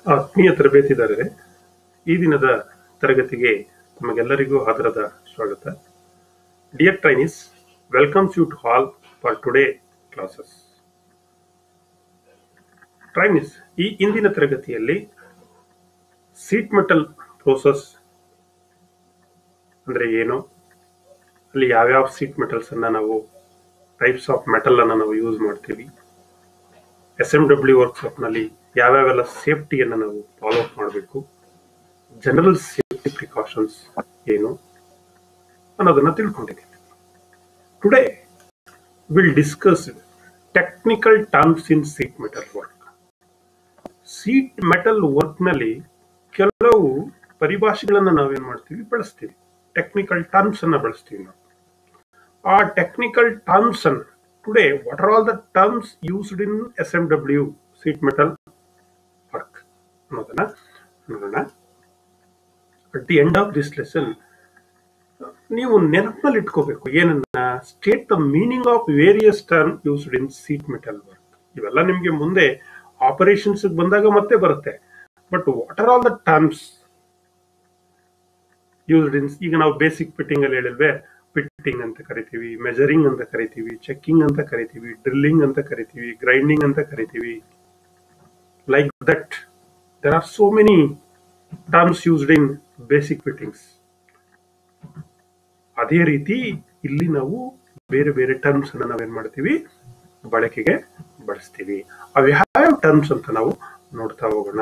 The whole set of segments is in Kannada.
ಆತ್ಮೀಯ ತರಬೇತಿದಾರರೇ ಈ ದಿನದ ತರಗತಿಗೆ ತಮಗೆಲ್ಲರಿಗೂ ಆದರದ ಸ್ವಾಗತ dear trainees welcomes you to hall for today classes trainees ಈ ಇಂದಿನ ತರಗತಿಯಲ್ಲಿ ಸೀಟ್ ಮೆಟಲ್ ಪ್ರೋಸೆಸ್ ಅಂದ್ರೆ ಏನು ಅಲ್ಲಿ ಯಾವ್ಯಾವ ಸೀಟ್ ಮೆಟಲ್ಸ್ ಅನ್ನ ನಾವು ಟೈಪ್ಸ್ ಆಫ್ ಮೆಟಲ್ ಅನ್ನ ನಾವು ಯೂಸ್ ಮಾಡ್ತೀವಿ ಎಸ್ ಎಂ ಡಬ್ಲ್ಯೂ ವರ್ಕ್ಶಾಪ್ ನಲ್ಲಿ ಯಾವ್ಯಾವೆಲ್ಲ ಸೇಫ್ಟಿಯನ್ನು ನಾವು ಫಾಲೋ ಅಪ್ ಮಾಡಬೇಕು ಜನರಲ್ ಸೇಫ್ಟಿ ಪ್ರಿಕಾಷನ್ಸ್ ಏನು ಅನ್ನೋದನ್ನ ತಿಳ್ಕೊಂಡಿದ್ದೀವಿ today will discuss technical terms in sheet metal work sheet metal work ನಲ್ಲಿ ಕೆಲವು ಪರಿಭಾಷೆಗಳನ್ನ ನಾವೇನ್ ಮಾಡ್ತೀವಿ ಬಳಸ್ತೀವಿ ಟೆಕ್ನಿಕಲ್ ಟರ್ಮ್ಸ್ ಅನ್ನ ಬಳಸ್ತೀವಿ ನಾವು ಆ ಟೆಕ್ನಿಕಲ್ ಟರ್ಮ್ಸ್ ಅನ್ನ today what are all the terms used in S M W sheet metal work ಅನ್ನೋದನ್ನ ನೋಡೋಣ at the end of this lesson ನೀವು ನೆನಪಿನಲ್ಲಿ ಇಟ್ಕೋಬೇಕು ಏನನ್ನ state the meaning of various term used in sheet metal work ಇವೆಲ್ಲ ನಿಮಗೆ ಮುಂದೆ ಆಪರೇಷನ್ಸ್ ಬಂದಾಗ ಮತ್ತೆ ಬರುತ್ತೆ but what are all the terms used in ಈಗ ನಾವು ಬೇಸಿಕ್ ಫಿಟ್ಟಿಂಗ್ ಅಲ್ಲಿ ಹೇಳಿಲ್ವೇ ಫಿಟ್ಟಿಂಗ್ ಅಂತ ಕರಿತೀವಿ ಮೆಜರಿಂಗ್ ಅಂತ ಕರಿತೀವಿ ಚೆಕಿಂಗ್ ಅಂತ ಕರಿತೀವಿ ಡ್ರಿಲ್ಲಿಂಗ್ ಅಂತ ಕರಿತೀವಿ ಗ್ರೈಂಡಿಂಗ್ ಅಂತ ಕರಿತೀವಿ like that there are so many terms used in basic fittings ಅದೇ ರೀತಿ ಇಲ್ಲಿ ನಾವು ಬೇರೆ ಬೇರೆ ಟರ್ಮ್ಸ್ ಅನ್ನ ನಾವೇನ್ ಮಾಡ್ತೀವಿ ಬಳಕೆಗೆ ಬಳಸ್ತೀವಿ ಅವು ಯಾವ ಟರ್ಮ್ಸ್ ಅಂತ ನಾವು ನೋಡ್ತಾ ಹೋಗೋಣ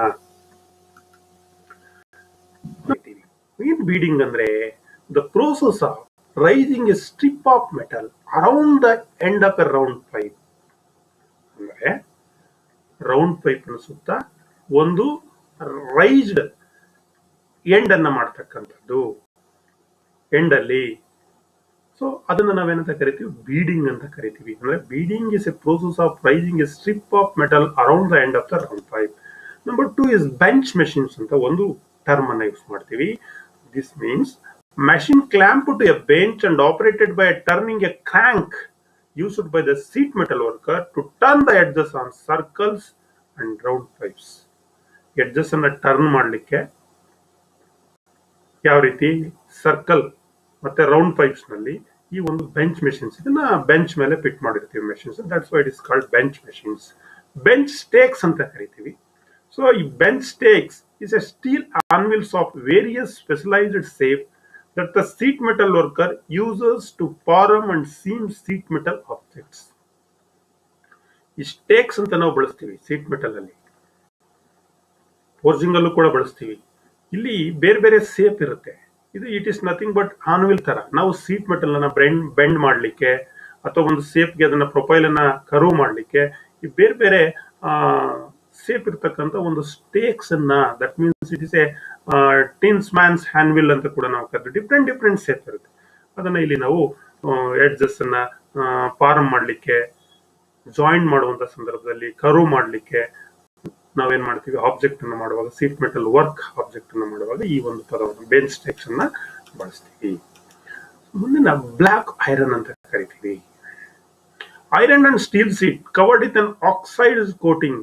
ಏನ್ ಬೀಡಿಂಗ್ ಅಂದ್ರೆ the process of raising a strip of metal around the end of a round pipe ಅಂದ್ರೆ ರೌಂಡ್ ಪೈಪ್ ಸುತ್ತ ಒಂದು ರೈಸ್ಡ್ ಎಂಡ್ ಅನ್ನ ಮಾಡ್ತಕ್ಕಂಥದ್ದು ಎಂಡ್ ಅಲ್ಲಿ ಸೊ ಅದನ್ನ ನಾವೇನಂತ ಕರಿತೀವಿ ಬೀಡಿಂಗ್ ಅಂತ ಕರಿತೀವಿ ಅಂದ್ರೆ beading is a process of raising a strip of metal around the end of the round pipe number two is bench machines ಅಂತ ಒಂದು ಟರ್ಮ್ ಅನ್ನ ಯೂಸ್ ಮಾಡ್ತೀವಿ this means machine clamp to a bench and operated by turning a crank used by the sheet metal worker to turn the edges on circles and round pipes. Edges ಅನ್ನ ಟರ್ನ್ ಮಾಡಲಿಕ್ಕೆ ಯಾವ ರೀತಿ ಸರ್ಕಲ್ ಮತ್ತೆ ರೌಂಡ್ ಪೈಪ್ಸ್ ನಲ್ಲಿ ಈ ಒಂದು ಬೆಂಚ್ ಮೆಷಿನ್ಸ್ ಇದನ್ನ ಬೆಂಚ್ ಮೇಲೆ ಫಿಟ್ ಮಾಡಿರ್ತೀವಿ machines that's why it is called bench machines bench stakes ಅಂತ ಕರಿತೀವಿ ಸೊ ಈ bench stakes is a steel anvils of various specialized shape that the sheet metal worker uses to form and seam sheet metal objects. ಈ ಸ್ಟೇಕ್ಸ್ ಅಂತ ನಾವು ಬಳಸ್ತೀವಿ ಸೀಟ್ ಮೆಟಲ್ ಅಲ್ಲಿ ಫೋರ್ಜಿಂಗ್ ಅಲ್ಲೂ ಕೂಡ ಬಳಸ್ತೀವಿ ಇಲ್ಲಿ ಬೇರೆ ಬೇರೆ ಸೇಪ್ ಇರುತ್ತೆ ಇದು it is nothing but anvil ತರ ನಾವು ಸೀಟ್ ಮೆಟಲ್ ಅನ್ನ ಬ್ರೆಂಡ್ ಬೆಂಡ್ ಮಾಡ್ಲಿಕ್ಕೆ ಅಥವಾ ಒಂದು ಸೇಪ್ಗೆ ಅದನ್ನ ಪ್ರೊಫೈಲ್ ಅನ್ನ ಕರು ಮಾಡ್ಲಿಕ್ಕೆ ಈ ಬೇರೆ ಬೇರೆ ಸೇಪ್ ಇರ್ತಕ್ಕಂಥ ಒಂದು ಸ್ಟೇಕ್ಸ್ ಅನ್ನ that means it is a tins man's anvil ಅಂತ ಕೂಡ ನಾವು ಕರೆದು ಡಿಫ್ರೆಂಟ್ ಡಿಫ್ರೆಂಟ್ ಸೇಪ್ ಇರುತ್ತೆ ಅದನ್ನ ಇಲ್ಲಿ ನಾವು ಎಡ್ಜಸ್ ಅನ್ನ ಫಾರ್ಮ್ ಮಾಡಲಿಕ್ಕೆ ಜಾಯಿನ್ ಮಾಡುವಂತ ಸಂದರ್ಭದಲ್ಲಿ ಕರು ಮಾಡಲಿಕ್ಕೆ ನಾವೇನ್ ಮಾಡ್ತೀವಿ ಆಬ್ಜೆಕ್ಟ್ ಅನ್ನ ಮಾಡುವಾಗ ಸೀಟ್ ಮೆಟಲ್ ವರ್ಕ್ ಆಬ್ಜೆಕ್ಟ್ ಅನ್ನ ಮಾಡುವಾಗ ಈ ಒಂದು ಪದವನ್ನು ಬೆಂಚ್ ಸ್ಟೇಕ್ಸ್ ಅನ್ನ ಬಳಸ್ತೀವಿ ಮುಂದಿನ ಬ್ಲಾಕ್ ಐರನ್ ಅಂತ ಕರಿತೀವಿ iron and steel sheet covered with an oxide coating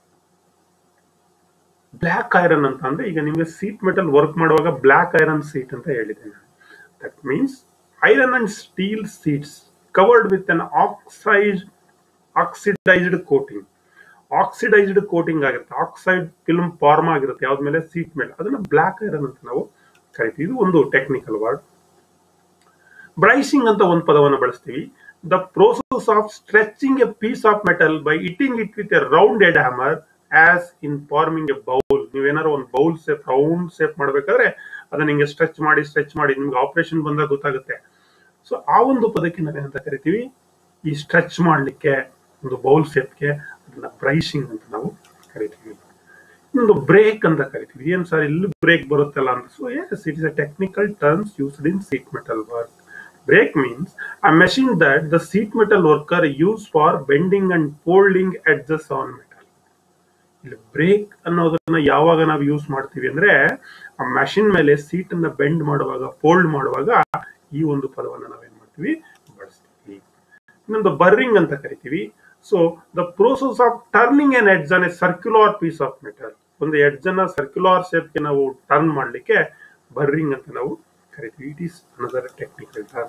black iron ಅಂತ ಅಂದ್ರೆ ಈಗ ನಿಮಗೆ ಸೀಟ್ ಮೆಟಲ್ ವರ್ಕ್ ಮಾಡುವಾಗ ಬ್ಲ್ಯಾಕ್ ಐರನ್ ಸೀಟ್ ಅಂತ ಹೇಳಿದ್ದೇನೆ that means iron and steel sheets covered with an oxide oxidized coating oxidized coating ಆಗಿರುತ್ತೆ ಆಕ್ಸೈಡ್ ಫಿಲ್ಮ್ ಫಾರ್ಮ್ ಆಗಿರುತ್ತೆ ಯಾವ್ದ ಮೇಲೆ ಸೀಟ್ ಮೇಲೆ ಅದನ್ನ ಬ್ಲ್ಯಾಕ್ ಐರನ್ ಅಂತ ನಾವು ಕರಿತೀವಿ ಇದು ಒಂದು ಟೆಕ್ನಿಕಲ್ ವರ್ಡ್ ಬ್ರೈಸಿಂಗ್ ಅಂತ ಒಂದು ಪದವನ್ನು ಬಳಸ್ತೀವಿ the process of stretching a piece of metal by hitting it with a round head hammer as in forming a bowl ನೀವೇನಾದ್ರು ಒಂದು ಬೌಲ್ ಸೇಪ್ ರೌಂಡ್ ಸೇಪ್ ಮಾಡ್ಬೇಕಾದ್ರೆ ಅದನ್ನ ಹಿಂಗೆ ಸ್ಟ್ರೆಚ್ ಮಾಡಿ ಸ್ಟ್ರೆಚ್ ಮಾಡಿ ನಿಮ್ಗೆ ಆಪರೇಷನ್ ಬಂದಾಗ ಗೊತ್ತಾಗುತ್ತೆ ಸೊ ಆ ಒಂದು ಪದಕ್ಕೆ ನಾವೇನಂತ ಕರಿತೀವಿ ಈ ಸ್ಟ್ರೆಚ್ ಮಾಡ್ಲಿಕ್ಕೆ ಒಂದು ಬೌಲ್ ಸೇಪ್ಗೆ ಅದನ್ನ ಬ್ರೈಸಿಂಗ್ ಅಂತ ನಾವು ಕರಿತೀವಿ ಇನ್ನೊಂದು ಬ್ರೇಕ್ ಅಂತ ಕರಿತೀವಿ ಏನ್ ಸರ್ ಇಲ್ಲಿ ಬ್ರೇಕ್ ಬರುತ್ತಲ್ಲ ಅಂತ so as it is a technical terms used in sheet metal work brake means a machine that the sheet metal worker use for bending and folding edges on metal ಇಲ್ಲಿ ಬ್ರೇಕ್ ಅನ್ನೋದನ್ನ ಯಾವಾಗ ನಾವು ಯೂಸ್ ಮಾಡ್ತೀವಿ ಅಂದ್ರೆ ಆ ಮೆಷಿನ್ ಮೇಲೆ ಸೀಟ್ ಅನ್ನ ಬೆಂಡ್ ಮಾಡುವಾಗ ಫೋಲ್ಡ್ ಮಾಡುವಾಗ ಈ ಒಂದು ಪದವನ್ನು ನಾವೇನ್ ಮಾಡ್ತೀವಿ ಬಳಸ್ತೀವಿ ಇನ್ನೊಂದು ಬರ್ರಿಂಗ್ ಅಂತ ಕರಿತೀವಿ so the process of turning an edge on a circular piece of metal ಒಂದು ಎಡ್ಜ್ ಅನ್ನ ಸರ್ಕ್ಯುಲರ್ ಶೇಪ್ಗೆ ನಾವು ಟರ್ನ್ ಮಾಡಲಿಕ್ಕೆ ಬರ್ರಿಂಗ್ ಅಂತ ನಾವು ಕರಿತೀವಿ it is another technical term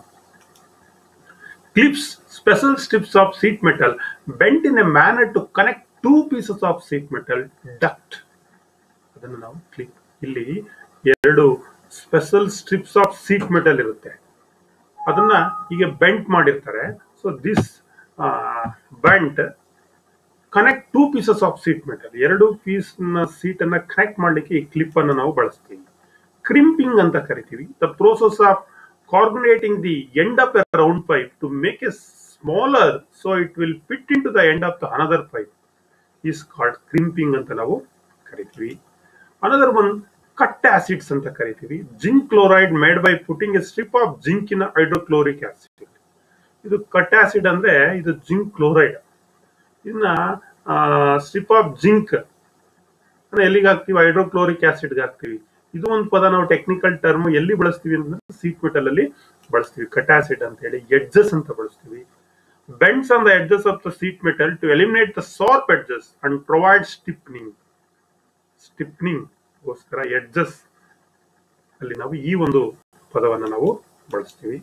clips special strips of sheet metal bent in a manner to connect two pieces of sheet metal duct ಅದನ್ನು ನಾವು ಕ್ಲಿಪ್ ಇಲ್ಲಿ ಎರಡು special strips of sheet metal ಇರುತ್ತೆ ಅದನ್ನ ಹೀಗೆ ಬೆಂಟ್ ಮಾಡಿರ್ತಾರೆ so this bent connect two pieces of sheet metal ಎರಡು ಪೀಸ್ ನ ಸೀಟ್ ಅನ್ನ ಕನೆಕ್ಟ್ ಮಾಡ್ಲಿಕ್ಕೆ ಈ ಕ್ಲಿಪ್ ಅನ್ನು ನಾವು ಬಳಸ್ತೀವಿ ಕ್ರಿಂಪಿಂಗ್ ಅಂತ ಕರಿತೀವಿ the process of carbonating the end of a round pipe to make a smaller so it will fit in to the end of the another pipe is called crimping ಅಂತ ನಾವು ಕರಿತೀವಿ ಅನದರ್ ಒನ್ ಕಟ್ ಆಸಿಡ್ಸ್ ಅಂತ ಕರಿತೀವಿ zinc chloride made by putting a strip of zinc in hydrochloric acid ಇದು ಕಟ್ ಆಸಿಡ್ ಅಂದ್ರೆ ಇದು ಜಿಂಕ್ ಕ್ಲೋರೈಡ್ ಇದನ್ನ ಸ್ಟ್ರಿಪ್ ಆಫ್ ಜಿಂಕ್ ಎಲ್ಲಿಗೆ ಹಾಕ್ತಿವಿ ಹೈಡ್ರೋಕ್ಲೋರಿಕ್ ಆಸಿಡ್ಗೆ ಹಾಕ್ತಿವಿ ಇದು ಒಂದು ಪದ ನಾವು ಟೆಕ್ನಿಕಲ್ ಟರ್ಮ್ ಎಲ್ಲಿ ಬಳಸ್ತೀವಿ ಅಂದ್ರೆ ಸೀಟ್ ಮೆಟಲ್ ಅಲ್ಲಿ ಬಳಸ್ತೀವಿ ಕಟ್ ಆಸಿಡ್ ಅಂತ ಹೇಳಿ ಎಡ್ಜಸ್ ಅಂತ ಬಳಸ್ತೀವಿ bends on the edges of the sheet metal to eliminate the sharp edges and provide stiffening stiffening ಗೋಸ್ಕರ ಎಡ್ಜಸ್ ಅಲ್ಲಿ ನಾವು ಈ ಒಂದು ಪದವನ್ನು ನಾವು ಬಳಸ್ತೀವಿ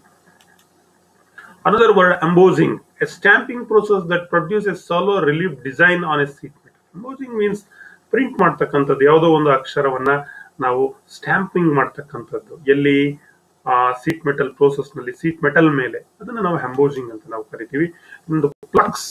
another word embossing a stamping process that produce a shallow relief design on a sheet metal embossing means print ಮಾಡ್ತಕ್ಕಂಥದ್ದು ಯಾವುದೋ ಒಂದು ಅಕ್ಷರವನ್ನ ನಾವು ಸ್ಟ್ಯಾಂಪಿಂಗ್ ಮಾಡ್ತಕ್ಕಂಥದ್ದು ಎಲ್ಲಿ ಆ ಸೀಟ್ ಮೆಟಲ್ ಪ್ರೋಸೆಸ್ ನಲ್ಲಿ ಸೀಟ್ ಮೆಟಲ್ ಮೇಲೆ ಅದನ್ನ ನಾವು ಎಂಬೋಸಿಂಗ್ ಅಂತ ನಾವು ಕರಿತೀವಿ ಒಂದು flux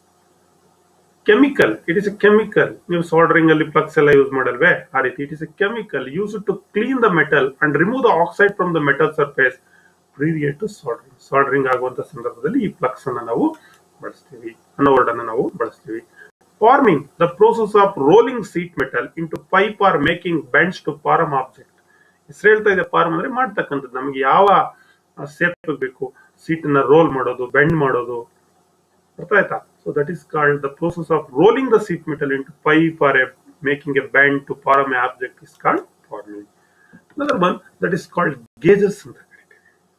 chemical it is a chemical ನೀವು ಸಾಲ್ಡರಿಂಗ್ ಅಲ್ಲಿ ಪ್ಲಕ್ಸ್ ಎಲ್ಲ ಯೂಸ್ ಮಾಡಲ್ವೇ ಆ ರೀತಿ it is a chemical use to clean the metal and remove the oxide from the metal surface previous to soldering soldering ಆಗುವಂತ ಸಂದರ್ಭದಲ್ಲಿ ಈ ಪ್ಲಕ್ಸ್ ಅನ್ನ ನಾವು ಬಳಸ್ತೀವಿ ಅನ್ನೋ ವರ್ಡ್ ಅನ್ನ ನಾವು ಬಳಸ್ತೀವಿ forming the process of rolling sheet metal into pipe or making bends to form object ಹೆಸರು ಹೇಳ್ತಾ ಇದೆ ಫಾರ್ಮ್ ಅಂದ್ರೆ ಮಾಡ್ತಕ್ಕಂಥದ್ದು ನಮಗೆ ಯಾವ ಸೇಪ್ ಬೇಕು ಸೀಟ್ ನ ರೋಲ್ ಮಾಡೋದು ಬೆಂಡ್ ಮಾಡೋದು ಅರ್ಥ ಆಯ್ತಾ so that is called the process of rolling the sheet metal into pipe or a making a bend to form a object is called forming another one that is called gauges ಅಂತ ಕರಿತೀವಿ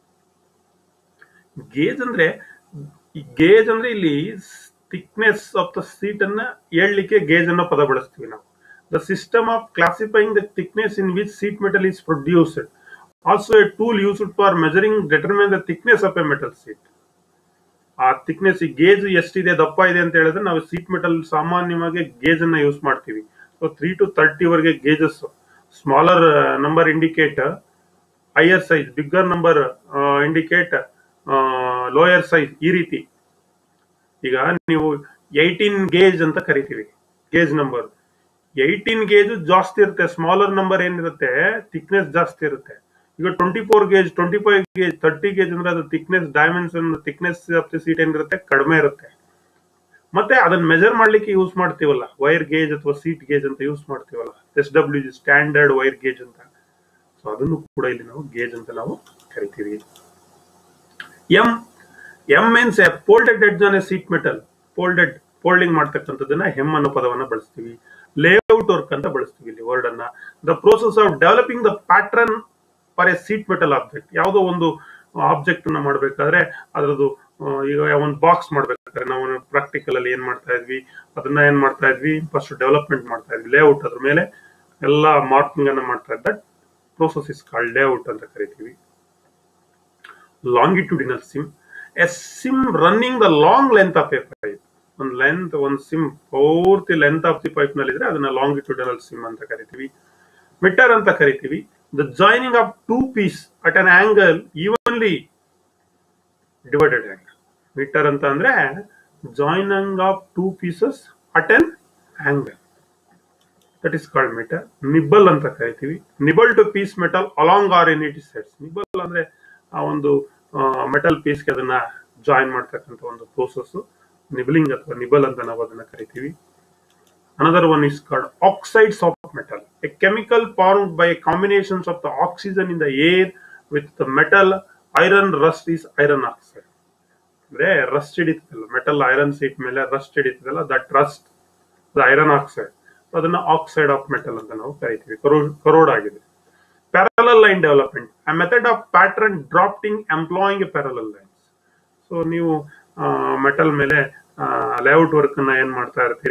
ಗೇಜ್ ಅಂದ್ರೆ ಗೇಜ್ ಅಂದ್ರೆ ಇಲ್ಲಿ ಥಿಕ್ನೆಸ್ ಆಫ್ ದ ಸೀಟ್ ಅನ್ನ ಹೇಳಲಿಕ್ಕೆ ಗೇಜ್ ಅನ್ನೋ ಪದ ಬಳಸ್ತೀವಿ ನಾವು the system of classifying the thickness in which sheet metal is produced also a tool used for measuring determine the thickness of a metal sheet ಆ ಥಿಕ್ನೆಸ್ ಗೇಜ್ ಎಷ್ಟಿದೆ ದಪ್ಪ ಇದೆ ಅಂತ ಹೇಳಿದ್ರೆ ನಾವು ಸೀಟ್ ಮೆಟಲ್ ಸಾಮಾನ್ಯವಾಗಿ ಗೇಜ್ ಅನ್ನ ಯೂಸ್ ಮಾಡ್ತೀವಿ ಸೊ ತ್ರೀ ಟು ತರ್ಟಿ ವರೆಗೆ gauges smaller number indicate higher size bigger number indicate lower size ಈ ರೀತಿ ಈಗ ನೀವು ಏಯ್ಟೀನ್ ಗೇಜ್ ಅಂತ ಕರಿತೀವಿ ಗೇಜ್ ನಂಬರ್ ಏಯ್ಟೀನ್ ಗೇಜ್ ಜಾಸ್ತಿ ಇರುತ್ತೆ ಸ್ಮಾಲರ್ ನಂಬರ್ ಏನಿರುತ್ತೆ ಥಿಕ್ನೆಸ್ ಜಾಸ್ತಿ ಇರುತ್ತೆ ಈಗ twenty four gauge twenty five gauge thirty gauge ಅಂದ್ರೆ ಅದು thickness dimension thickness of the sheet ಏನಿರುತ್ತೆ ಕಡಿಮೆ ಇರುತ್ತೆ ಮತ್ತೆ ಅದನ್ನ ಮೆಜರ್ ಮಾಡ್ಲಿಕ್ಕೆ ಯೂಸ್ ಮಾಡ್ತೀವಲ್ಲ ವೈರ್ ಗೇಜ್ ಅಥವಾ ಸೀಟ್ ಗೇಜ್ ಅಂತ ಯೂಸ್ ಮಾಡ್ತೀವಲ್ಲ S W G standard wire gauge ಅಂತ ಸೊ ಅದನ್ನು ಕೂಡ ಇಲ್ಲಿ ನಾವು ಗೇಜ್ ಅಂತ ನಾವು ಕರಿತೀವಿ hem hem means a folded edge on a sheet metal folded folding ಮಾಡ್ತಕ್ಕಂಥದ್ದನ್ನ ಹೆಮ್ ಅನ್ನೋ ಪದವನ್ನ ಬಳಸ್ತೀವಿ ಲೇಔಟ್ ವರ್ಕ್ ಅಂತ ಬಳಸ್ತೀವಿ ಇಲ್ಲಿ ವರ್ಡ್ ಅನ್ನ the process of developing the pattern for a sheet metal object ಯಾವುದೋ ಒಂದು ಆಬ್ಜೆಕ್ಟ್ ಅನ್ನ ಮಾಡಬೇಕಾದ್ರೆ ಅದರದ್ದು ಈಗ ಒಂದು ಬಾಕ್ಸ್ ಮಾಡ್ಬೇಕಾದ್ರೆ ನಾವು ಪ್ರಾಕ್ಟಿಕಲ್ ಅಲ್ಲಿ ಏನ್ ಮಾಡ್ತಾ ಇದ್ವಿ ಅದನ್ನ ಏನ್ ಮಾಡ್ತಾ ಇದ್ವಿ ಫಸ್ಟ್ ಡೆವಲಪ್ಮೆಂಟ್ ಮಾಡ್ತಾ ಇದ್ವಿ ಲೇಔಟ್ ಅದ್ರ ಮೇಲೆ ಎಲ್ಲ ಮಾರ್ಕಿಂಗ್ ಅನ್ನ ಮಾಡ್ತಾ ಇದ್ದ ಪ್ರೋಸೆಸ್ ಇಸ್ ಕಾಲ್ಡ್ ಲೇಔಟ್ ಅಂತ ಕರಿತೀವಿ longitudinal seam a seam running the long length of a pipe ಒಂದು ಲೆಂತ್ ಒಂದು ಸಿಮ್ ಪೂರ್ತಿ ಲೆಂತ್ ಆಫ್ ದಿ ಪೈಪ್ ನಲ್ಲಿ ಇದ್ರೆ ಅದನ್ನ ಲಾಂಗಿಟ್ಯೂಡನಲ್ ಸಿಮ್ ಅಂತ ಕರಿತೀವಿ ಮಿಟರ್ ಅಂತ ಕರಿತೀವಿ the joining of two piece at an angle evenly divided angle mitre ಅಂತ ಅಂದ್ರೆ joining of two pieces at an angle that is called mitre nibble ಅಂತ ಕರಿತೀವಿ nibble to piece metal along or in it sets nibble ಅಂದ್ರೆ ಆ ಒಂದು ಮೆಟಲ್ ಪೀಸ್ಗೆ ಅದನ್ನ ಜಾಯಿನ್ ಮಾಡ್ತಕ್ಕಂಥ ಒಂದು ಪ್ರೋಸೆಸ್ ನಿಬಲಿಂಗ್ ಅಥವಾ ನಿಬಲ್ ಅಂತ ನಾವು ಅದನ್ನ ಕರಿತೀವಿ another one is called oxides of metal a chemical formed by combinations of the oxygen in the air with the metal iron rust is iron oxide ಅಂದ್ರೆ ರಸ್ಟ್ ಹಿಡಿತದಲ್ಲ ಮೆಟಲ್ ಐರನ್ ಸೀಟ್ ಮೇಲೆ ರಸ್ಟ್ ಹಿಡಿತದಲ್ಲ ದಟ್ ರಸ್ಟ್ ಐರನ್ ಆಕ್ಸೈಡ್ ಅದನ್ನ ಆಕ್ಸೈಡ್ ಆಫ್ ಮೆಟಲ್ ಅಂತ ನಾವು ಕರಿತೀವಿ ಕರೋಡ್ ಆಗಿದೆ parallel line development a method of pattern drafting employing a parallel lines so ನೀವು ಮೆಟಲ್ ಮೇಲೆ ಲೇಔಟ್ ವರ್ಕ್ ಅನ್ನ ಏನ್ ಮಾಡ್ತಾ ಇರ್ತೀರಿ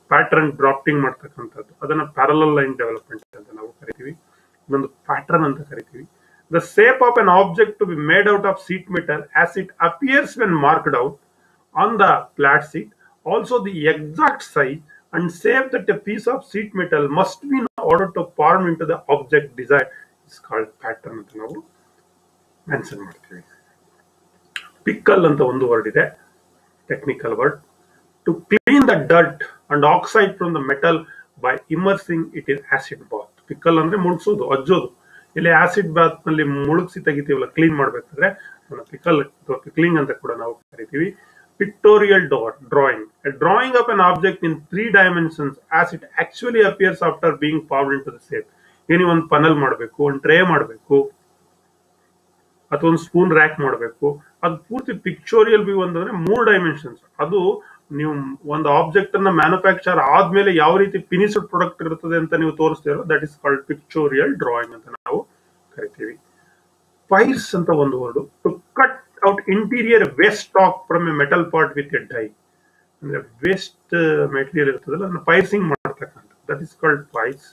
ಪ್ಯಾಟರ್ನ್ ಡ್ರಾಫ್ಟಿಂಗ್ ಮಾಡ್ತಕ್ಕಂಥದ್ದು ಅದನ್ನ ಪ್ಯಾರಲಲ್ ಲೈನ್ ಡೆವಲಪ್ಮೆಂಟ್ ಅಂತ ನಾವು ಕರಿತೀವಿ ಇದೊಂದು ಪ್ಯಾಟರ್ನ್ ಅಂತ ಕರಿತೀವಿ the shape of an object to be made out of sheet metal as it appears when marked out on the flat sheet also the exact size and shape that a piece of sheet metal must be order to form in to the object design is called pattern ಅಂತ ನಾವು ಮೆನ್ಷನ್ ಮಾಡ್ತೀವಿ ಪಿಕ್ಕಲ್ ಅಂತ ಒಂದು ವರ್ಡ್ ಇದೆ technical word to clean the dirt and oxide from the metal by immersing it in acid bath pickle ಅಂದ್ರೆ ಮುಳುಗ್ಸೋದು ಅಜ್ಜೋದು ಇಲ್ಲಿ ಆಸಿಡ್ ಬಾತ್ ನಲ್ಲಿ ಮುಳುಗಿಸಿ ತೆಗಿತೀವಲ್ಲ ಕ್ಲೀನ್ ಮಾಡ್ಬೇಕಾದ್ರೆ ಪಿಕಲ್ ಪಿಕ್ಲಿಂಗ್ ಅಂತ ಕೂಡ ನಾವು ಕರಿತೀವಿ pictorial drawing drawing of an object in three dimensions as it actually appears after being formed in to the shape any ಒಂದು ಪನಲ್ ಮಾಡಬೇಕು ಒಂದು ಟ್ರೇ ಮಾಡಬೇಕು ಅಥವಾ ಒಂದು ಸ್ಪೂನ್ ರ್ಯಾಕ್ ಮಾಡಬೇಕು ಅದು ಪೂರ್ತಿ ಪಿಕ್ಚೋರಿಯಲ್ ವ್ಯೂ ಅಂತಂದ್ರೆ ಮೂರು ಡೈಮೆನ್ಷನ್ಸ್ ಅದು ನೀವು ಒಂದು ಆಬ್ಜೆಕ್ಟ್ ಅನ್ನ ಮ್ಯಾನುಫ್ಯಾಕ್ಚರ್ ಆದ್ಮೇಲೆ ಯಾವ ರೀತಿ ಫಿನಿಶ್ಡ್ ಪ್ರಾಡಕ್ಟ್ ಇರ್ತದೆ ಅಂತ ನೀವು ತೋರಿಸ್ತೀರೋ that is called pictorial drawing ಅಂತ ನಾವು ಕರಿತೀವಿ ಪೈರ್ಸ್ ಅಂತ ಒಂದು word to cut out interior waste stock from a metal part with a die ಅಂದ್ರೆ ವೇಸ್ಟ್ ಮೆಟೀರಿಯಲ್ ಇರ್ತದಲ್ಲ ಅದನ್ನ ಪೈರ್ಸಿಂಗ್ ಮಾಡ್ತಕ್ಕಂಥ that is called pierce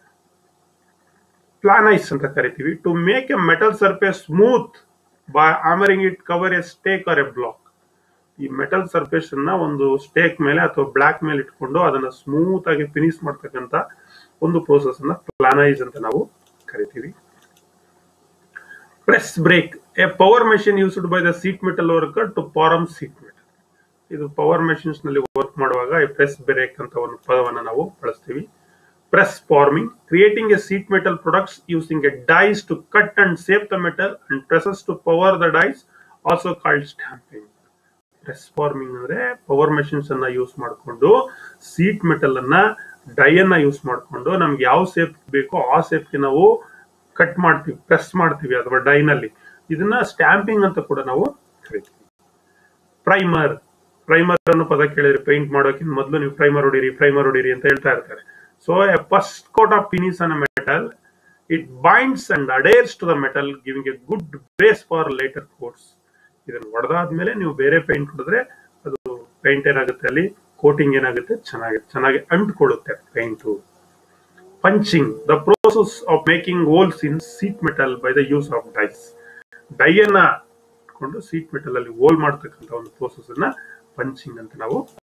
planish ಅಂತ ಕರಿತೀವಿ to make a metal surface smooth by hammering it cover a stake or a block ಈ ಮೆಟಲ್ ಸರ್ಫೇಸ್ ಅನ್ನ ಒಂದು ಸ್ಟೇಕ್ ಮೇಲೆ ಅಥವಾ ಬ್ಲಾಕ್ ಮೇಲೆ ಇಟ್ಕೊಂಡು ಅದನ್ನ ಸ್ಮೂತ್ ಆಗಿ ಫಿನಿಶ್ ಮಾಡ್ತಕ್ಕಂತ ಒಂದು ಪ್ರೋಸೆಸ್ ಅನ್ನ ಪ್ಲಾನೈಸ್ ಅಂತ ನಾವು ಕರಿತೀವಿ press brake a power machine used by the sheet metal worker to form sheet metal ಇದು ಪವರ್ ಮೆಷಿನ್ಸ್ ನಲ್ಲಿ ವರ್ಕ್ ಮಾಡುವಾಗ ಈ ಪ್ರೆಸ್ ಬ್ರೇಕ್ ಅಂತ ಒಂದು ಪದವನ್ನು ನಾವು ಬಳಸ್ತೀವಿ press forming creating a sheet metal products using a dies to cut and shape the metal and presses to power the dies also called stamping press forming ಅಂದ್ರೆ ಪವರ್ ಮೆಷಿನ್ಸ್ ಅನ್ನ ಯೂಸ್ ಮಾಡಿಕೊಂಡು ಸೀಟ್ ಮೆಟಲ್ ಅನ್ನ ಡೈ ಅನ್ನ ಯೂಸ್ ಮಾಡಿಕೊಂಡು ನಮ್ಗೆ ಯಾವ ಸೇಪ್ ಬೇಕೋ ಆ ಸೇಪ್ಗೆ ನಾವು ಕಟ್ ಮಾಡ್ತೀವಿ ಪ್ರೆಸ್ ಮಾಡ್ತೀವಿ ಅಥವಾ ಡೈನಲ್ಲಿ ಇದನ್ನ ಸ್ಟ್ಯಾಂಪಿಂಗ್ ಅಂತ ಕೂಡ ನಾವು ಕರಿತೀವಿ ಪ್ರೈಮರ್ ಪ್ರೈಮರ್ ಅನ್ನೋ ಪದ ಕೇಳಿದ್ರೆ ಪೇಂಟ್ ಮಾಡೋಕ್ಕಿಂತ ಮೊದಲು ನೀವು ಪ್ರೈಮರ್ ಹೊಡೀರಿ ಪ್ರೈಮರ್ ಹೊಡೀರಿ ಅಂತ ಹೇಳ್ತಾ ಇರ್ತಾರೆ so a first coat of finish an metal it binds and adheres to the metal giving a good base for later course ಇದನ್ನ ಹೊಡೆದಾದ್ಮೇಲೆ ನೀವು ಬೇರೆ ಪೇಂಟ್ ಹೊಡೆದ್ರೆ ಅದು ಪೇಂಟ್ ಏನಾಗುತ್ತೆ ಅಲ್ಲಿ ಕೋಟಿಂಗ್ ಏನಾಗುತ್ತೆ ಚೆನ್ನಾಗಿ ಚೆನ್ನಾಗಿ ಅಂಟ್ಕೊಳ್ಳುತ್ತೆ paint punching the process of making holes in sheet metal by the use of dies ಡೈಯನ್ನ ಇಟ್ಕೊಂಡು ಸೀಟ್ ಮೆಟಲ್ ಅಲ್ಲಿ ಹೋಲ್ ಮಾಡ್ತಕ್ಕಂಥ ಒಂದು ಪ್ರೋಸೆಸ್ ಅನ್ನ ಪಂಚಿಂಗ್ ಅಂತ ನಾವು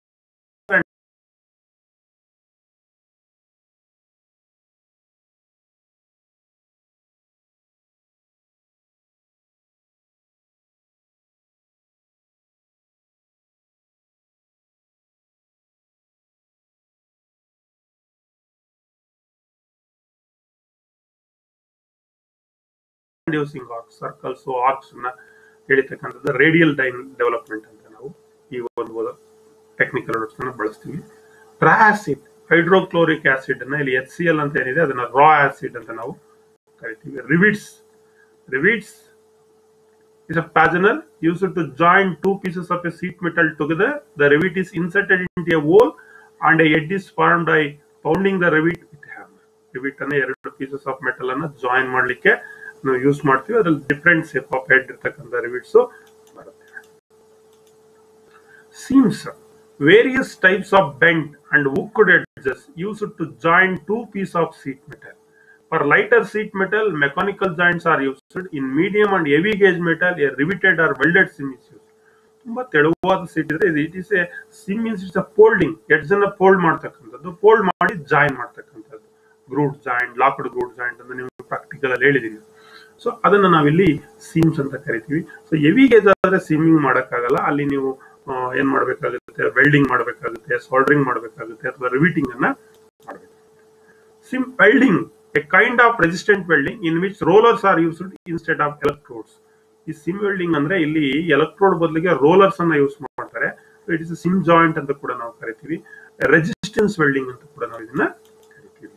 ಯೂಸಿಂಗ್ ಆರ್ಕ್ ಸರ್ಕಲ್ಸ್ ಆರ್ಕ್ಸ್ ನ ಹೇಳಿರ್ತಕ್ಕಂಥದ್ದು ರೇಡಿಯಲ್ ಡೈನ್ ಡೆವಲಪ್ಮೆಂಟ್ ಅಂತ ನಾವು ಈ ಒಂದು ಟೆಕ್ನಿಕಲ್ ವರ್ಡ್ಸ್ ಅನ್ನ ಬಳಸ್ತೀವಿ ರಾ ಆಸಿಡ್ ಹೈಡ್ರೋಕ್ಲೋರಿಕ್ ಆಸಿಡ್ ಅನ್ನ ಇಲ್ಲಿ ಎಚ್ ಸಿ ಎಲ್ ಅಂತ ಏನಿದೆ ಅದನ್ನ ರಾ ಆಸಿಡ್ ಅಂತ ನಾವು ಕರಿತೀವಿ rivets rivets is a fastener used to join two pieces of a sheet metal together. The rivet is inserted into a hole and a head is formed by pounding the rivet with hammer. rivet ಅನ್ನ ಎರಡು ಪೀಸಸ್ ಆಫ್ ಮೆಟಲ್ ಅನ್ನ ಜಾಯಿನ್ ಮಾಡ್ಲಿಕ್ಕೆ ನಾವು ಯೂಸ್ ಮಾಡ್ತೀವಿ ಅದ್ರಲ್ಲಿ ಡಿಫ್ರೆಂಟ್ ಸೇಪ್ ಆಫ್ ಹೆಡ್ ಇರ್ತಕ್ಕಂಥ ರಿವಿಟ್ಸ್ ಬರುತ್ತೆ seams various types of bend and wooked edges used to join two piece of sheet metal. For lighter sheet metal, mechanical joints are used. In medium and heavy gauge metal, a riveted or welded seam is used. ತುಂಬಾ ತೆಳುವಾದ ಸೀಟ್ ಇದ್ರೆ it is a seam means it's a folding edge ಅನ್ನ ಫೋಲ್ಡ್ ಮಾಡ್ತಕ್ಕಂಥದ್ದು ಫೋಲ್ಡ್ ಮಾಡಿ ಜಾಯಿನ್ ಮಾಡ್ತಕ್ಕಂಥದ್ದು grooved joint locked grooved joint ಅಂತ ನೀವು ಪ್ರಾಕ್ಟಿಕಲ್ ಅಲ್ಲಿ ಹೇಳಿದೀನಿ ಸೊ ಅದನ್ನ ನಾವಿಲ್ಲಿ ಸೀಮ್ಸ್ ಅಂತ ಕರಿತೀವಿ ಸೊ ಹೆವಿ ಗೇಜ್ ಆದ್ರೆ ಸೀಮಿಂಗ್ ಮಾಡಕ್ಕಾಗಲ್ಲ ಅಲ್ಲಿ ನೀವು ಆ, ಏನ್ ಮಾಡ್ಬೇಕಾಗುತ್ತೆ ವೆಲ್ಡಿಂಗ್ ಮಾಡ್ಬೇಕಾಗುತ್ತೆ ಸಾಲ್ಡ್ರಿಂಗ್ ಮಾಡ್ಬೇಕಾಗುತ್ತೆ ಅಥವಾ ರಿವಿಟಿಂಗ್ ಅನ್ನ ಮಾಡಬೇಕು seam welding a kind of resistant welding in which rollers are used instead of electrodes ಈ ಸಿಮ್ ವೆಲ್ಡಿಂಗ್ ಅಂದ್ರೆ ಇಲ್ಲಿ ಎಲೆಕ್ಟ್ರೋಡ್ ಬದಲಿಗೆ ರೋಲರ್ಸ್ ಅನ್ನ ಯೂಸ್ ಮಾಡ್ತಾರೆ ಇಟ್ ಇಸ್ ಸಿಮ್ ಜಾಯಿಂಟ್ ಅಂತ ಕೂಡ ನಾವು ಕರಿತೀವಿ ರೆಸಿಸ್ಟೆನ್ಸ್ ವೆಲ್ಡಿಂಗ್ ಅಂತ ಕೂಡ ನಾವು ಇದನ್ನ ಕರಿತೀವಿ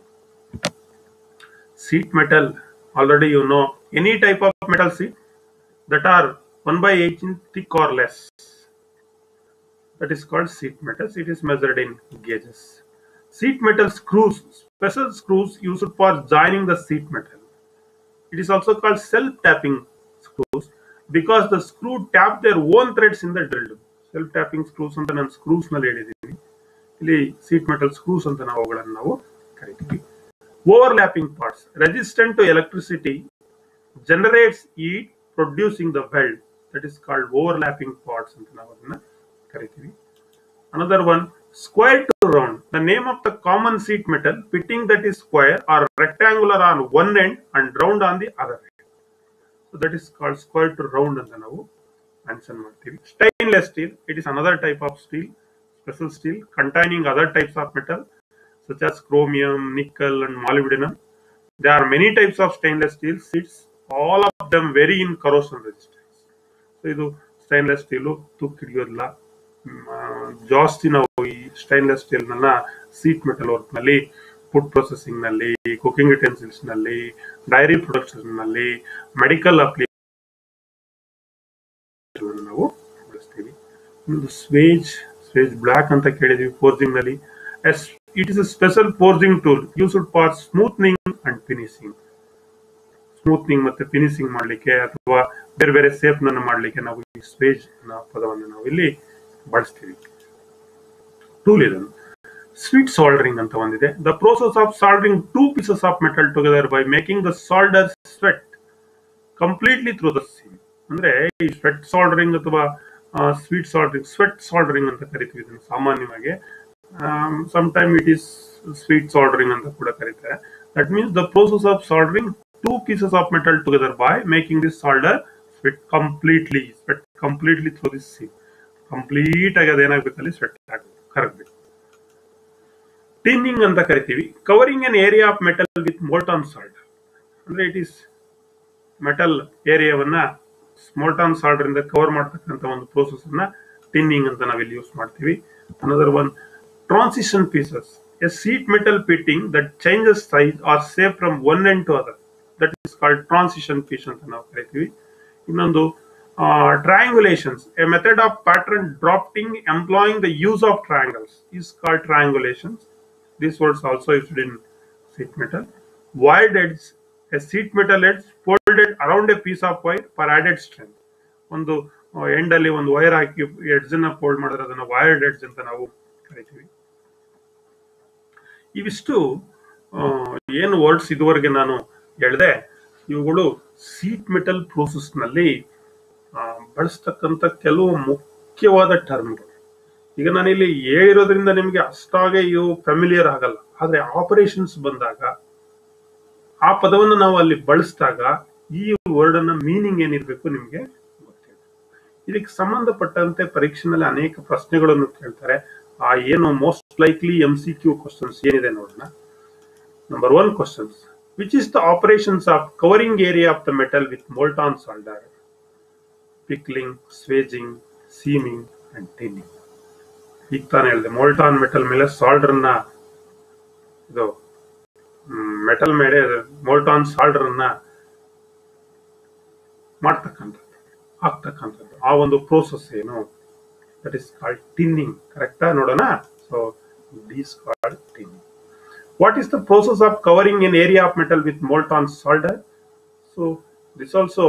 seat metal already you know any type of metal sheet that are 1 by 8 inch thick or less that is called sheet metals it is measured in gauges sheet metal screws special screws used for joining the sheet metal it is also called self tapping screws because the screw tap their own threads in the drill self tapping screws ಅಂತ ನಾನು screws ನಲ್ಲಿ ಹೇಳಿದ್ದೀನಿ ಇಲ್ಲಿ ಸೀಟ್ ಮೆಟಲ್ ಸ್ಕ್ರೂಸ್ ಅಂತ ನಾವು ಅವುಗಳನ್ನು ನಾವು ಕರಿತೀವಿ overlapping parts resistant to electricity generates heat producing the weld that is called overlapping parts ಅಂತ ನಾವು ಅದನ್ನ ಕರಿತೀವಿ another one square to round the name of the common sheet metal fitting that is square or rectangular on one end and round on the other end so that is called square to round ಅಂತ ನಾವು ಮೆನ್ಷನ್ ಮಾಡ್ತೀವಿ stainless steel it is another type of steel special steel containing other types of metal such as chromium nickel and molybdenum there are many types of stainless steel sheets all of them vary in corrosion resistance so ಇದು ಸ್ಟೈನ್ಲೆಸ್ ಸ್ಟೀಲು ತುಕ್ಕು ಹಿಡಿಯೋದಿಲ್ಲ ಮ್, ಆ, ಜಾಸ್ತಿ ನಾವು ಈ ಸ್ಟೈನ್ಲೆಸ್ ಸ್ಟೀಲ್ ನನ್ನ ಸೀಟ್ ಮೆಟಲ್ ವರ್ಕ್ ನಲ್ಲಿ ಫುಡ್ ಪ್ರೊಸೆಸಿಂಗ್ ನಲ್ಲಿ ಕುಕಿಂಗ್ ಯುಟೆನ್ಸಿಲ್ಸ್ ನಲ್ಲಿ ಡೈರಿ ಪ್ರೊಡಕ್ಷನ್ ನಲ್ಲಿ ಮೆಡಿಕಲ್ ಅಪ್ಲಿಕೇಶನ್ ನಾವು ಬಳಸ್ತೀವಿ ಒಂದು ಸ್ವೇಜ್ ಸ್ವೇಜ್ ಬ್ಲಾಕ್ ಅಂತ ಕೇಳಿದ್ವಿ ಫೋರ್ಜಿಂಗ್ ನಲ್ಲಿ it is a special forging tool used for smoothing and finishing smoothing ಮತ್ತೆ ಫಿನಿಶಿಂಗ್ ಮಾಡಲಿಕ್ಕೆ ಅಥವಾ ಬೇರೆ ಬೇರೆ ಸೇಫ್ ನನ್ನ ಮಾಡಲಿಕ್ಕೆ ನಾವು ಈ ಸ್ವೇಜ್ ಅನ್ನೋ ಪದವನ್ನು ನಾವು ಇಲ್ಲಿ ಬಳಸ್ತೀವಿ ಟೂಲ್ ಇದನ್ನು ಸ್ವೀಟ್ ಸಾಲ್ಡರಿಂಗ್ ಅಂತ ಒಂದಿದೆ the process of soldering two pieces of metal together by making the solder sweat completely through the seam ಅಂದ್ರೆ ಈ ಸ್ವೆಟ್ ಸಾಲ್ಡರಿಂಗ್ ಅಥವಾ ಸ್ವೀಟ್ ಸಾಲ್ಡರಿಂಗ್ ಸ್ವೆಟ್ ಸಾಲ್ಡರಿಂಗ್ ಅಂತ ಕರಿತೀವಿ ಇದನ್ನು ಸಾಮಾನ್ಯವಾಗಿ some time it is sweet soldering ಅಂತ ಕೂಡ ಕರೀತಾರೆ that means the process of soldering two pieces of metal together by making this solder sweat completely sweat completely through this seam complete ಆಗಿ ಅದೇನಾಗಬೇಕು ಅಲ್ಲಿ ಸ್ವೆಟ್ ಆಗಬೇಕು ಕರಗಬೇಕು ಟಿನ್ನಿಂಗ್ ಅಂತ ಕರಿತೀವಿ covering an area of metal with molten solder ಅಂದ್ರೆ ಇಟ್ ಈಸ್ ಮೆಟಲ್ ಏರಿಯಾವನ್ನ ಸ್ಮೋಲ್ಟಾನ್ ಸಾಲ್ಡರ್ ಇಂದ ಕವರ್ ಮಾಡ್ತಕ್ಕಂಥ ಒಂದು ಪ್ರೋಸೆಸ್ ಅನ್ನ ಟಿನ್ನಿಂಗ್ ಅಂತ ನಾವಿಲ್ಲಿ ಯೂಸ್ ಮಾಡ್ತೀವಿ another one transition pieces a sheet metal fitting that changes size or shape from one end to other that is called transition piece ಅಂತ ನಾವು ಕರಿತೀವಿ ಇನ್ನೊಂದು triangulations a method of pattern drafting employing the use of triangles is called triangulations These words also used in sheet metal. Wired edge, a sheet metal edge folded around a piece of wire for added strength. ಒಂದು ಎಂಡ್ ಅಲ್ಲಿ ಒಂದು ವೈರ್ ಹಾಕಿ ಎಡ್ಜ್ ಅನ್ನ ಫೋಲ್ಡ್ ಮಾಡಿದ್ರೆ ಅದನ್ನ ವೈರ್ಡ್ ಎಡ್ಜ್ ಅಂತ ನಾವು ಕರಿತೀವಿ ಇವಿಷ್ಟು ಆ, ಏನು ವರ್ಡ್ಸ್ ಇದುವರೆಗೆ ನಾನು ಹೇಳಿದೆ ಇವುಗಳು ಸೀಟ್ ಮೆಟಲ್ ಪ್ರೋಸೆಸ್ ನಲ್ಲಿ ಆ, ಬಳಸ್ತಕ್ಕಂಥ ಕೆಲವು ಮುಖ್ಯವಾದ ಟರ್ಮ್ಗಳು ಈಗ ನಾನಿಲ್ಲಿ ಹೇಳಿರೋದ್ರಿಂದ ನಿಮಗೆ ಅಷ್ಟಾಗೆ ಇವು ಫ್ಯಾಮಿಲಿಯರ್ ಆಗಲ್ಲ ಆದ್ರೆ ಆಪರೇಷನ್ಸ್ ಬಂದಾಗ ಆ ಪದವನ್ನು ನಾವು ಅಲ್ಲಿ ಬಳಸಿದಾಗ ಈ ವರ್ಡ್ ಅನ್ನ ಮೀನಿಂಗ್ ಏನಿರ್ಬೇಕು ನಿಮ್ಗೆ ಗೊತ್ತಿದೆ ಇದಕ್ಕೆ ಸಂಬಂಧಪಟ್ಟಂತೆ ಪರೀಕ್ಷೆನಲ್ಲಿ ಅನೇಕ ಪ್ರಶ್ನೆಗಳನ್ನು ಕೇಳ್ತಾರೆ ಆ ಏನು most likely M C Q questions ಏನಿದೆ ನೋಡೋಣ number one questions which is the operations of covering area of the metal with molten solder pickling swaging seaming and tinning ಈಗ ತಾನೇ ಹೇಳಿದೆ ಮೋಲ್ಟಾನ್ ಮೆಟಲ್ ಮೇಲೆ ಸಾಲ್ಡರ್ನ ಇದು ಮೆಟಲ್ ಮೇಲೆ ಮೋಲ್ಟಾನ್ ಸಾಲ್ಡರ್ ಅನ್ನ ಮಾಡ್ತಕ್ಕಂಥದ್ದು ಹಾಕ್ತಕ್ಕಂಥದ್ದು ಆ ಒಂದು ಪ್ರೋಸೆಸ್ ಏನು ದಟ್ ಇಸ್ ಕಾಲ್ಡ್ ಟಿನ್ನಿಂಗ್ ಕರೆಕ್ಟಾ ನೋಡೋಣ so this called tinning what is the process of covering in area of metal with molten solder so this also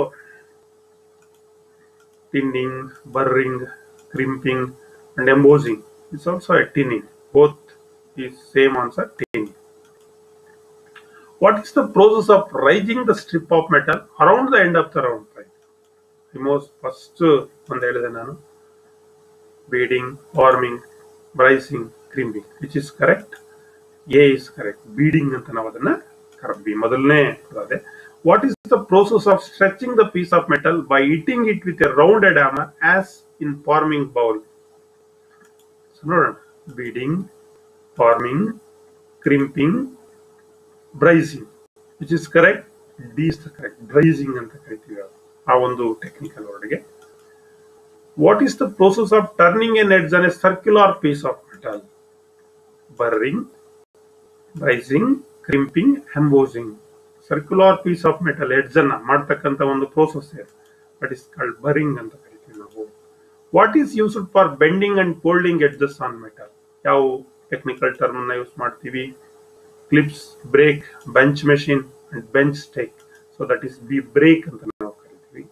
tinning, burring, crimping, and embossing. It's also a tinning. Both is same answer tinning. What is the process of raising the strip of metal around the end of the round pipe? The most first ಒಂದು ಹೇಳಿದೆ ನಾನು beading, forming, bracing, crimping. Which is correct? A is correct. Beading ಅಂತ ನಾವು ಅದನ್ನ ಕರೆದ್ವಿ ಮೊದಲನೇ ಅದೇ what is the process of stretching the piece of metal by hitting it with a rounded hammer as in forming bowl ನೋಡೋಣ beading forming crimping braising which is correct D is the correct braising ಅಂತ ಕರಿತೀವಿ ಅದು. ಆ ಒಂದು ಟೆಕ್ನಿಕಲ್ ವರ್ಡ್ಗೆ what is the process of turning an edge on a circular piece of metal burring braising crimping embossing circular piece of metal edge ಅನ್ನ ಮಾಡ್ತಕ್ಕಂಥ ಒಂದು process that is called burring ಅಂತ ಕರಿತೀವಿ ನಾವು what is used for bending and folding edges on metal ಯಾವ ಟೆಕ್ನಿಕಲ್ ಟರ್ಮ್ ಅನ್ನ ಯೂಸ್ ಮಾಡ್ತೀವಿ clips brake bench machine and bench stake so that is B brake ಅಂತ ನಾವು ಕರಿತೀವಿ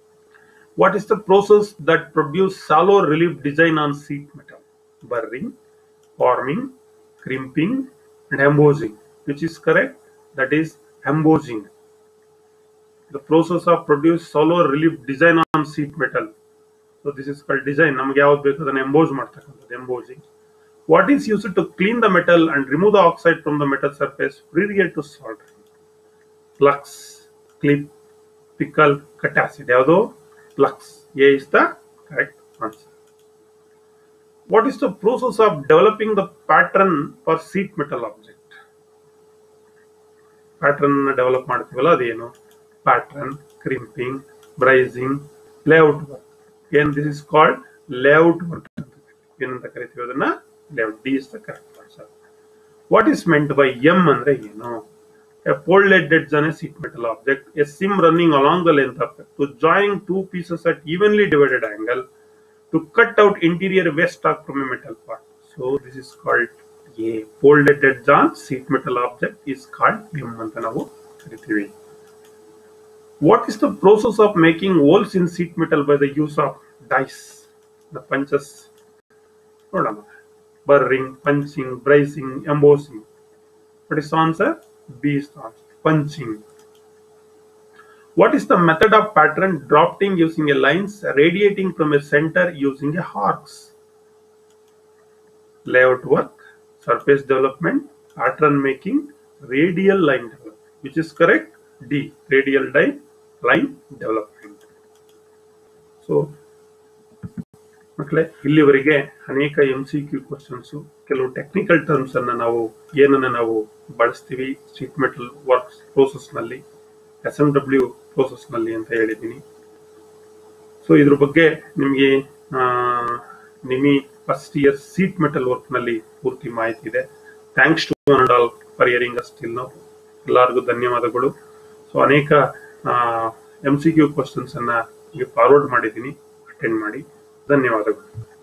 what is the process that produce shallow relief design on sheet metal burring forming, crimping, and embossing. Which is correct? That is embossing. The process of produce solar relief design on sheet metal. So this is called design. ನಮ್ಗೆ ಯಾವ್ದು ಬೇಕು ಅದನ್ನ ಎಂಬೋಸ್ ಮಾಡ್ತಕ್ಕಂಥದ್ದು embossing what is use to clean the metal and remove the oxide from the metal surface prior to solder flux clip pickle cut acid ಯಾವುದು flux A is the correct answer what is the process of developing the pattern for sheet metal object pattern develop ಮಾಡ್ತೀವಲ್ಲ ಅದೇನು pattern crimping braising layout work ಏನ್ this is called layout work ಏನಂತ ಕರಿತೀವಿ ಅದನ್ನ layout D is the correct answer what is meant by M ಅಂದ್ರೆ ಏನು A folded edge on a sheet metal object, a seam running along the length of it to join two pieces at evenly divided angle to cut out interior waste stock from a metal part. So this is called a folded edge on sheet metal object is called M ಅಂತ ನಾವು ಕರಿತೀವಿ. What is the process of making holes in sheet metal by the use of dice? The punches. ನೋಡೋಣ burring punching braising embossing what is the answer b is the answer punching what is the method of pattern drafting using a lines radiating from a center using a arcs layout work surface development pattern making radial line development which is correct d radial line line development so ಮಕ್ಕಳೇ ಇಲ್ಲಿವರೆಗೆ ಅನೇಕ ಎಂ ಸಿ ಕ್ಯೂ ಕ್ವಶನ್ಸ್ ಕೆಲವು ಟೆಕ್ನಿಕಲ್ ಟರ್ಮ್ಸ್ ಅನ್ನ ನಾವು ಏನನ್ನ ನಾವು ಬಳಸ್ತೀವಿ ಶೀಟ್ ಮೆಟಲ್ ವರ್ಕ್ ಪ್ರೋಸೆಸ್ ನಲ್ಲಿ ಎಸ್ ಎಂ ಡಬ್ಲ್ಯೂ ಪ್ರೋಸೆಸ್ ನಲ್ಲಿ ಅಂತ ಹೇಳಿದ್ದೀನಿ ಸೊ ಇದ್ರ ಬಗ್ಗೆ ನಿಮಗೆ ನಿಮಿ first year sheet metal work ನಲ್ಲಿ ಪೂರ್ತಿ ಮಾಹಿತಿ ಇದೆ thanks to and all for hearing still ನಾವು ಎಲ್ಲರಿಗೂ ಧನ್ಯವಾದಗಳು ಸೊ ಅನೇಕ ಎಂ ಸಿ ಕ್ಯೂ ಕ್ವಶನ್ಸ್ ಅನ್ನ ಫಾರ್ವರ್ಡ್ ಮಾಡಿದ್ದೀನಿ ಅಟೆಂಡ್ ಮಾಡಿ ಧನ್ಯವಾದಗಳು